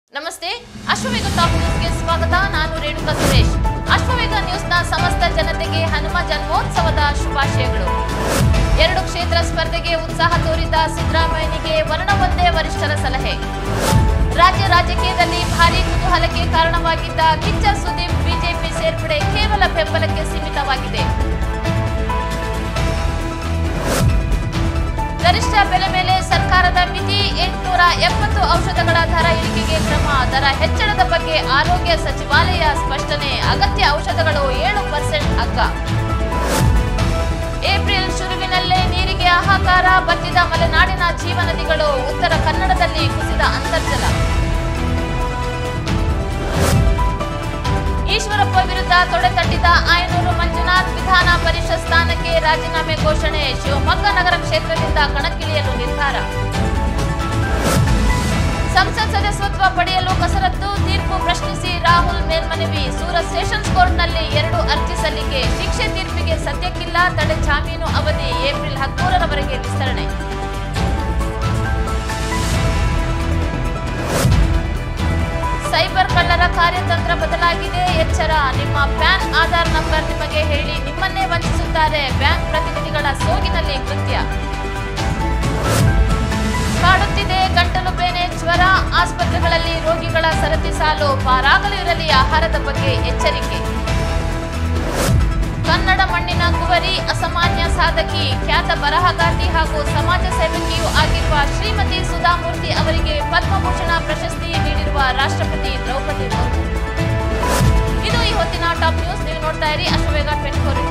ನಮಸ್ತೆ ಅಶ್ವವೇಗ ಟಾಪ್ ನ್ಯೂಸ್ಗೆ ಸ್ವಾಗತ ನಾನು ರೇಣುಕಾ ಸುರೇಶ್ ಅಶ್ವವೇಗ ನ್ಯೂಸ್ನ ಸಮಸ್ತ ಜನತೆಗೆ ಹನುಮ ಜನ್ಮೋತ್ಸವದ ಶುಭಾಶಯಗಳು ಎರಡು ಕ್ಷೇತ್ರ ಸ್ಪರ್ಧೆಗೆ ಉತ್ಸಾಹ ತೋರಿದ ಸಿದ್ದರಾಮಯ್ಯನಿಗೆ ವರ್ಣವೊಂದೇ ವರಿಷ್ಠರ ಸಲಹೆ ರಾಜ್ಯ ರಾಜಕೀಯದಲ್ಲಿ ಭಾರೀ ಕುತೂಹಲಕ್ಕೆ ಕಾರಣವಾಗಿದ್ದ ಕಿಚ್ಚ ಸುದೀಪ್ ಬಿಜೆಪಿ ಸೇರ್ಪಡೆ ಕೇವಲ ಬೆಂಬಲಕ್ಕೆ ಸೀಮಿತವಾಗಿದೆ ಗರಿಷ್ಠ ಬೆಲೆ ಮೇಲೆ ಸರ್ಕಾರದ ಮಿತಿ ಎಂಟುನೂರ ಎಪ್ಪತ್ತು ಔಷಧಗಳ ದರ ಇಳಿಕೆಗೆ ಕ್ರಮ ದರ ಹೆಚ್ಚಳದ ಬಗ್ಗೆ ಆರೋಗ್ಯ ಸಚಿವಾಲಯ ಸ್ಪಷ್ಟನೆ ಅಗತ್ಯ ಔಷಧಗಳು ಏಳು ಪರ್ಸೆಂಟ್ ಅಗ್ಗ ಏಪ್ರಿಲ್ ಶುರುವಿನಲ್ಲೇ ನೀರಿಗೆ ಹಾಹಾಕಾರ ಬತ್ತಿದ ಮಲೆನಾಡಿನ ಜೀವನದಿಗಳು ಉತ್ತರ ಕನ್ನಡದಲ್ಲಿ ಕುಸಿದ ಅಂತರ್ಜಲ ಈಶ್ವರಪ್ಪ ವಿರುದ್ಧ ತೊಡೆತಟ್ಟಿದ ಆಯನೂರು ಮಂಜುನಾಥ್ ವಿಧಾನ ಪರಿಷತ್ ಸ್ಥಾನಕ್ಕೆ ರಾಜೀನಾಮೆ ಘೋಷಣೆ ಶಿವಮೊಗ್ಗ ನಗರ ಕ್ಷೇತ್ರದಿಂದ ಕಣಕ್ಕಿಳಿಯಲು ನಿರ್ಧಾರ ಸಂಸತ್ ಸದಸ್ಯತ್ವ ಪಡೆಯಲು ಕಸರತ್ತು ತೀರ್ಪು ಪ್ರಶ್ನಿಸಿ ರಾಹುಲ್ ಮೇಲ್ಮನವಿ ಸೂರತ್ ಸೆಷನ್ಸ್ ಕೋರ್ಟ್ನಲ್ಲಿ ಎರಡು ಅರ್ಜಿ ಸಲ್ಲಿಕೆ ಶಿಕ್ಷೆ ತೀರ್ಪಿಗೆ ಸದ್ಯಕ್ಕಿಲ್ಲ ತಡೆ ಜಾಮೀನು ಅವಧಿ ಏಪ್ರಿಲ್ ಹದಿಮೂರರವರೆಗೆ ವಿಸ್ತರಣೆ ಸೈಬರ್ ಕಳ್ಳರ ಕಾರ್ಯತಂತ್ರ ಬದಲಾಗಿದೆ ಎಚ್ಚರ ನಿಮ್ಮ ಪ್ಯಾನ್ ಆಧಾರ್ ನಂಬರ್ ನಿಮಗೆ ಹೇಳಿ ನಿಮ್ಮನ್ನೇ ವಂಚಿಸುತ್ತಾರೆ ಬ್ಯಾಂಕ್ ಪ್ರತಿನಿಧಿಗಳ ಸೋಗಿನಲ್ಲಿ ಕೃತ್ಯ ಕಾಡುತ್ತಿದೆ ಗಂಟಲು ಬೇನೆ ಜ್ವರ ಆಸ್ಪತ್ರೆಗಳಲ್ಲಿ ರೋಗಿಗಳ ಸರತಿ ಸಾಲು ಪಾರಾಗಲು ಇರಲಿ ಆಹಾರದ ಬಗ್ಗೆ ಎಚ್ಚರಿಕೆ ಕನ್ನಡ ಮಣ್ಣಿನ ಕುವರಿ ಅಸಾಮಾನ್ಯ ಸಾಧಕಿ ಖ್ಯಾತ ಬರಹಗಾರ್ತಿ ಹಾಗೂ ಸಮಾಜ ಸೇವಕಿಯೂ ಆಗಿರುವ ಶ್ರೀಮತಿ ಸುಧಾಮೂರ್ತಿ ಅವರಿಗೆ ಪದ್ಮಭೂಷಣ ಪ್ರಶಸ್ತಿ ನೀಡಿರುವ ರಾಷ್ಟ್ರಪತಿ ದ್ರೌಪದಿ ಮುರ್ಮು ಇದು ಈ ಹೊತ್ತಿನ ಟಾಪ್ ನ್ಯೂಸ್ ನೀವು ನೋಡ್ತಾ ಇರಿ ಅಶ್ವವೇಗ ಟ್ವೆಂಟಿ ಫೋರ್